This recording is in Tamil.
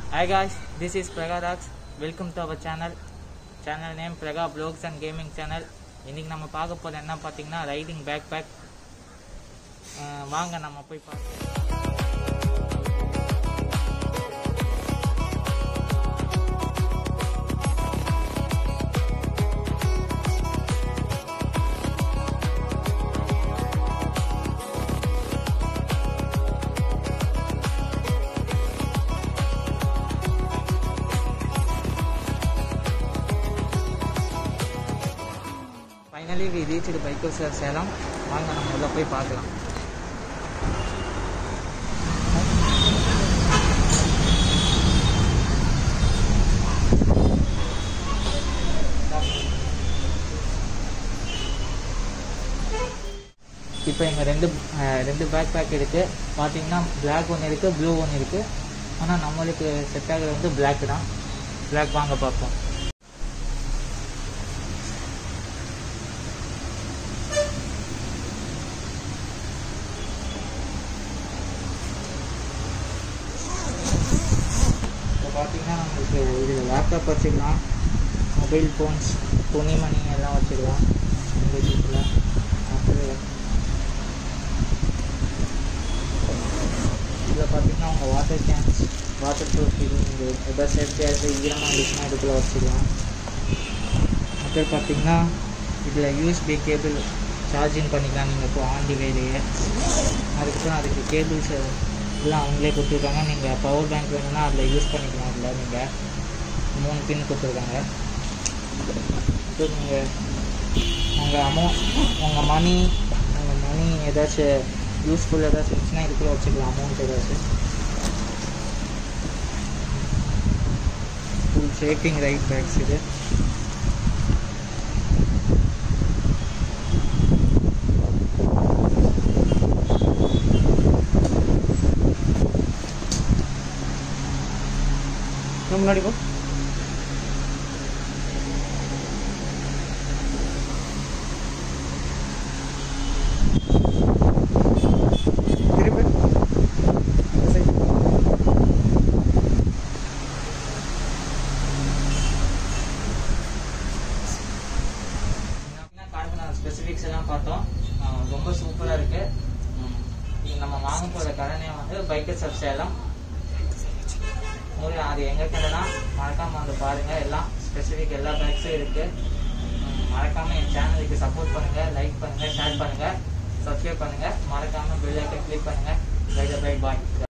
Hi guys, this is Praga Rocks. Welcome to our channel. Channel name Praga Vlogs and Gaming Channel. இன்னைக்கு நம்ம பார்க்க போகிறது என்ன பார்த்தீங்கன்னா ரைடிங் பேக் பேக் வாங்க நம்ம போய் பார்க்கலாம் finally we reach bike sir Salem வாங்க நம்ம உள்ள போய் பார்க்கலாம் இப்போ இங்கே ரெண்டு அஹ், ரெண்டு பேக் பேக் இருக்குது பார்த்தீங்கன்னா Black ஒன்று இருக்குது ப்ளூ ஒன்று இருக்குது ஆனால் நம்மளுக்கு செட் ஆகுறது வந்து Black தான் Black வாங்க பார்ப்போம் இப்போ பார்த்தீங்கன்னா நம்மளுக்கு இதில் லேப்டாப் வச்சுக்கலாம் மொபைல் ஃபோன்ஸ் துணிமணி எல்லாம் வச்சுக்கலாம் இந்த ஜிப்பில் அப்புறம் இதில் பார்த்தீங்கன்னா உங்கள் வாட்டர் கேன்ஸ் வாட்டர் ப்ரூஃப் இது நீங்கள் எதாவது சேஃப்டியாக ஈரமாக இருந்துச்சுன்னா இதுக்குள்ளே வச்சுக்கலாம் அப்புறம் பார்த்தீங்கன்னா இதில் யூஎஸ்பி கேபிள் சார்ஜிங் பண்ணிக்கலாம் நீங்கள் இப்போ ஆன் தி வேலையே அதுக்கப்புறம் அதுக்கு கேபிள்ஸ் எல்லாம் அவங்களே கொடுத்துருக்காங்க நீங்கள் பவர் பேங்க் வேணும்னா அதில் யூஸ் பண்ணிக்கலாம் அதில் நீங்கள் மூணு பின் கொடுத்துருக்காங்க இப்போ நீங்கள் உங்கள் அமௌண்ட் உங்கள் மணி உங்கள் மணி ஏதாச்சும் யூஸ்ஃபுல் ஏதாச்சும் இருந்துச்சுன்னா இதுக்குள்ளே வச்சுக்கலாம் அமௌண்ட் ஏதாச்சும் ஃபுல் ஷேக்கிங் ரைட் பேக்ஸ் இது இன்னும் முன்னாடி போ திரும்ப இந்த side. கார்பன் ஸ்பெசிஃபிக்ஸ் எல்லாம் பார்த்தோம் ஆஹ் ரொம்ப சூப்பராக இருக்கு ம். இது நம்ம வாங்க போகிற கடனே வந்து பைக்கர் சப் சேலம் உங்களுக்கு அது எங்க கடைனா மறக்காம வந்து பாருங்க எல்லாம் ஸ்பெசிஃபிக் எல்லா பேக்ஸும் இருக்கு ம், மறக்காம என் சேனலுக்கு சப்போர்ட் பண்ணுங்க லைக் பண்ணுங்க ஷேர் பண்ணுங்க சப்ஸ்கிரைப் பண்ணுங்க மறக்காம பெல் ஐக்கன் கிளிக் பண்ணுங்க பை பை பாய்